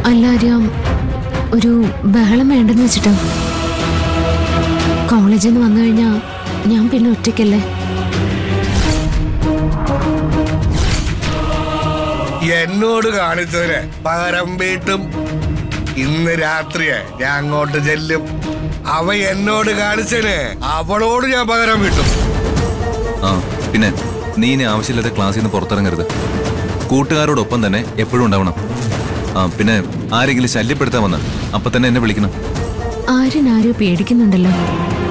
എല്ലാരും ഒരു ബഹളം വേണ്ടെന്ന് വെച്ചിട്ടാ കോളേജിൽ നിന്ന് വന്നു കഴിഞ്ഞാ ഞാൻ പിന്നെ ഒറ്റയ്ക്കല്ലേ എന്നോട് കാണിച്ചതിന് പകരം വീട്ടും ഇന്ന് രാത്രിയെ ഞാൻ അങ്ങോട്ട് ചെല്ലും അവ എന്നോട് കാണിച്ചതിന് അവളോട് ഞാൻ പകരം വീട്ടും ആ പിന്നെ നീ ഇനി ആവശ്യമില്ലാത്ത ക്ലാസ്സിൽ നിന്ന് പുറത്തിറങ്ങരുത് കൂട്ടുകാരോടൊപ്പം തന്നെ എപ്പോഴും ഉണ്ടാവണം ആ പിന്നെ ആരെങ്കിലും ശല്യപ്പെടുത്താൻ വന്ന അപ്പൊ തന്നെ എന്നെ വിളിക്കണം ആരും ആരും പേടിക്കുന്നുണ്ടല്ലോ